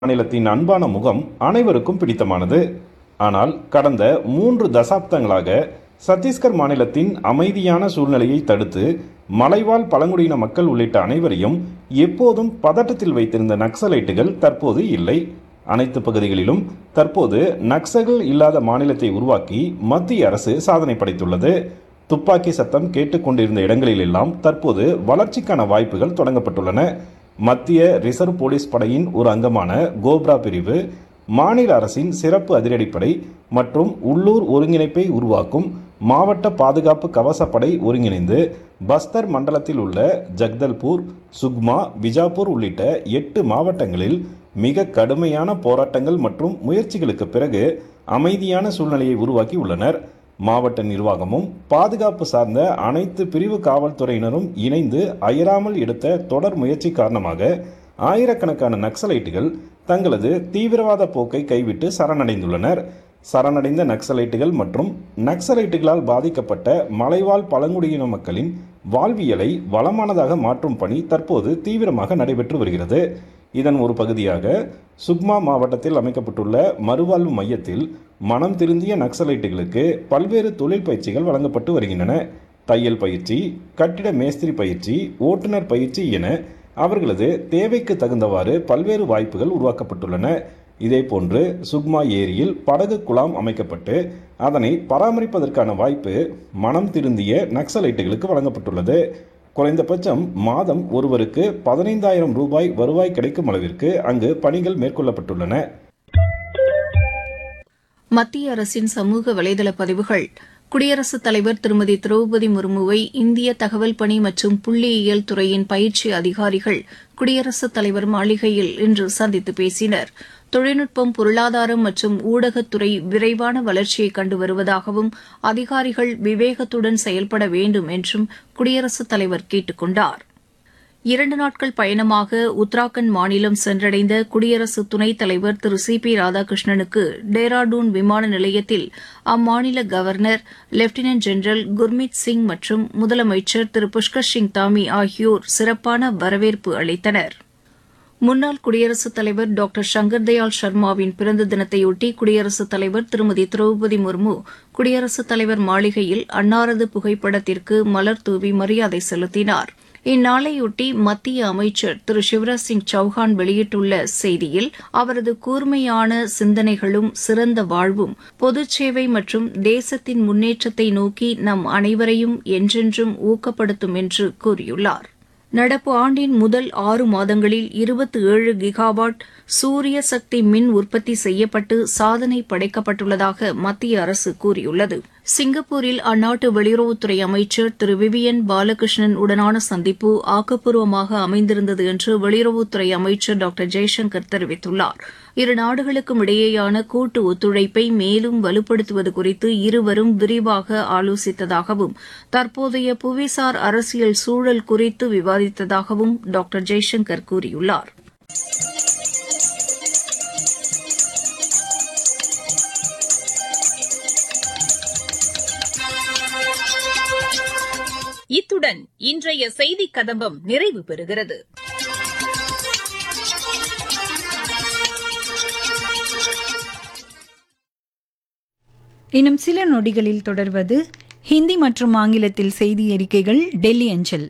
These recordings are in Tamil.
மாநிலத்தின் அன்பான முகம் அனைவருக்கும் பிடித்தமானது ஆனால் கடந்த மூன்று தசாப்தங்களாக சத்தீஸ்கர் மாநிலத்தின் அமைதியான சூழ்நிலையை தடுத்து மலைவாழ் பழங்குடியின மக்கள் உள்ளிட்ட அனைவரையும் எப்போதும் பதட்டத்தில் வைத்திருந்த நக்சலைட்டுகள் தற்போது இல்லை அனைத்து பகுதிகளிலும் தற்போது நக்சல்கள் இல்லாத மாநிலத்தை உருவாக்கி மத்திய அரசு சாதனை படைத்துள்ளது துப்பாக்கி சத்தம் கேட்டுக்கொண்டிருந்த இடங்களிலெல்லாம் தற்போது வளர்ச்சிக்கான வாய்ப்புகள் தொடங்கப்பட்டுள்ளன மத்திய ரிசர்வ் போலீஸ் படையின் ஒரு அங்கமான கோப்ரா பிரிவு மாநில அரசின் சிறப்பு அதிரடிப்படை மற்றும் உள்ளூர் ஒருங்கிணைப்பை உருவாக்கும் மாவட்ட பாதுகாப்பு கவசப்படை ஒருங்கிணைந்து பஸ்தர் மண்டலத்தில் உள்ள ஜக்தல்பூர் சுக்மா பிஜாப்பூர் உள்ளிட்ட எட்டு மாவட்டங்களில் மிக கடுமையான போராட்டங்கள் மற்றும் முயற்சிகளுக்கு பிறகு அமைதியான சூழ்நிலையை உருவாக்கி உள்ளனர் மாவட்ட நிர்வாகமும் பாதுகாப்பு சார்ந்த அனைத்து பிரிவு காவல்துறையினரும் இணைந்து அயராமல் எடுத்த தொடர் முயற்சி காரணமாக ஆயிரக்கணக்கான நக்சலைட்டுகள் தங்களது தீவிரவாத போக்கை கைவிட்டு சரணடைந்துள்ளனர் சரணடைந்த நக்சலைட்டுகள் மற்றும் நக்சலைட்டுகளால் பாதிக்கப்பட்ட மலைவாழ் பழங்குடியின மக்களின் வாழ்வியலை வளமானதாக மாற்றும் பணி தற்போது தீவிரமாக நடைபெற்று வருகிறது இதன் ஒரு பகுதியாக சுக்மா மாவட்டத்தில் அமைக்கப்பட்டுள்ள மறுவாழ்வு மையத்தில் மனம் திருந்திய நக்சலைட்டுகளுக்கு பல்வேறு தொழில் பயிற்சிகள் வழங்கப்பட்டு வருகின்றன தையல் பயிற்சி கட்டிட மேஸ்திரி பயிற்சி ஓட்டுநர் பயிற்சி என அவர்களது தேவைக்கு தகுந்தவாறு பல்வேறு வாய்ப்புகள் உருவாக்கப்பட்டுள்ளன இதேபோன்று சுக்மா ஏரியில் படகு குழாம் அமைக்கப்பட்டு அதனை பராமரிப்பதற்கான வாய்ப்பு மனம் திருந்திய நக்சலைட்டுகளுக்கு வழங்கப்பட்டுள்ளது குறைந்தபட்சம் மாதம் ஒருவருக்கு பதினைந்தாயிரம் ரூபாய் வருவாய் கிடைக்கும் அளவிற்கு அங்கு பணிகள் மேற்கொள்ளப்பட்டுள்ளன மத்திய அரசின் சமூக வலைதள பதிவுகள் குடியரசுத் தலைவர் திருமதி திரௌபதி முர்முவை இந்திய தகவல் பணி மற்றும் புள்ளியியல் துறையின் பயிற்சி அதிகாரிகள் குடியரசுத் தலைவர் மாளிகையில் இன்று சந்தித்து பேசினர் தொழில்நுட்பம் பொருளாதாரம் மற்றும் ஊடகத்துறை விரைவான வளர்ச்சியை கண்டு வருவதாகவும் அதிகாரிகள் விவேகத்துடன் செயல்பட வேண்டும் என்றும் குடியரசுத் தலைவர் கேட்டுக் கொண்டார் இரண்டு நாட்கள் பயணமாக உத்தராகண்ட் மாநிலம் சென்றடைந்த குடியரசு துணைத் தலைவர் திரு சி பி ராதாகிருஷ்ணனுக்கு டேராடூன் விமான நிலையத்தில் அம்மாநில governor lieutenant general Gurmeet Singh மற்றும் முதலமைச்சர் திரு புஷ்கர் சிங் தாமி ஆகியோர் சிறப்பான வரவேற்பு அளித்தனர் முன்னாள் குடியரசுத் தலைவர் டாக்டர் சங்கர் தயாள் சர்மாவின் பிறந்த தினத்தையொட்டி குடியரசுத் தலைவர் திருமதி திரௌபதி முர்மு குடியரசுத் தலைவர் மாளிகையில் அன்னாரது புகைப்படத்திற்கு மலர் தூவி மரியாதை செலுத்தினார் இந்நாளையொட்டி மத்திய அமைச்சர் திரு சிவராஜ் சிங் சௌஹான் வெளியிட்டுள்ள செய்தியில் அவரது கூர்மையான சிந்தனைகளும் சிறந்த வாழ்வும் பொதுச் சேவை மற்றும் தேசத்தின் முன்னேற்றத்தை நோக்கி நம் அனைவரையும் என்றென்றும் ஊக்கப்படுத்தும் என்று கூறியுள்ளார் நடப்பு ஆண்டின் முதல் ஆறு மாதங்களில் இருபத்தி ஏழு கிகாவாட் சூரிய சக்தி மின் உற்பத்தி செய்யப்பட்டு சாதனை படைக்கப்பட்டுள்ளதாக மத்திய அரசு கூறியுள்ளது சிங்கப்பூரில் அந்நாட்டு வெளியுறவுத்துறை அமைச்சர் திரு விவியன் பாலகிருஷ்ணன் உடனான சந்திப்பு ஆக்கப்பூர்வமாக அமைந்திருந்தது என்று வெளியுறவுத்துறை அமைச்சர் டாக்டர் ஜெய்சங்கர் தெரிவித்துள்ளார் இரு நாடுகளுக்கும் இடையேயான கூட்டு ஒத்துழைப்பை மேலும் வலுப்படுத்துவது குறித்து இருவரும் விரிவாக ஆலோசித்ததாகவும் தற்போதைய புவிசார் அரசியல் சூழல் குறித்து விவாதித்ததாகவும் டாக்டர் ஜெய்சங்கர் கூறியுள்ளார் இத்துடன் இன்றைய செய்திக் கதம்பம் நிறைவு பெறுகிறது இன்னும் சில நொடிகளில் தொடர்வது ஹிந்தி மற்றும் ஆங்கிலத்தில் செய்தி அறிக்கைகள் டெல்லி அஞ்சல்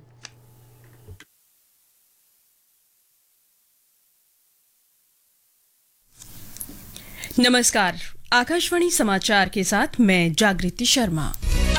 नमस्कार आकाशवाणी समाचार के साथ मैं जागृति शर्मा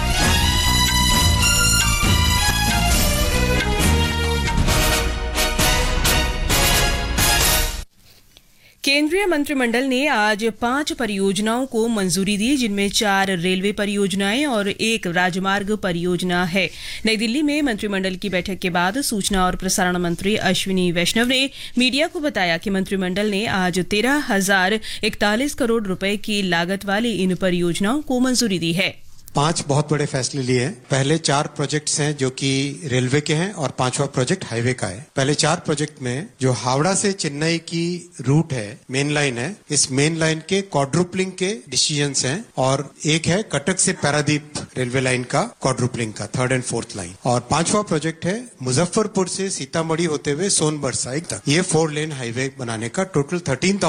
केंद्रीय मंत्रिमंडल ने आज पांच परियोजनाओं को मंजूरी दी जिनमें चार रेलवे परियोजनाएं और एक राजमार्ग परियोजना है नई दिल्ली में मंत्रिमंडल की बैठक के बाद सूचना और प्रसारण मंत्री अश्विनी वैष्णव ने मीडिया को बताया कि मंत्रिमंडल ने आज तेरह हजार इकतालीस करोड़ रुपए की लागत वाली इन परियोजनाओं को मंजूरी दी है पांच बहुत बड़े फैसले लिए हैं पहले चार प्रोजेक्ट्स हैं जो कि रेलवे के हैं और पांचवा प्रोजेक्ट हाईवे का है पहले चार प्रोजेक्ट में जो हावड़ा से चेन्नई की रूट है मेन लाइन है इस मेन लाइन के क्वाड्रुपलिंग के डिसीजंस हैं और एक है कटक से पैरादीप रेलवे लाइन का क्वाड्रुपलिंग का थर्ड एंड फोर्थ लाइन और पांचवा प्रोजेक्ट है मुजफ्फरपुर से सीतामढ़ी होते हुए सोनबरसाई तक ये फोर लेन हाईवे बनाने का टोटल थर्टीन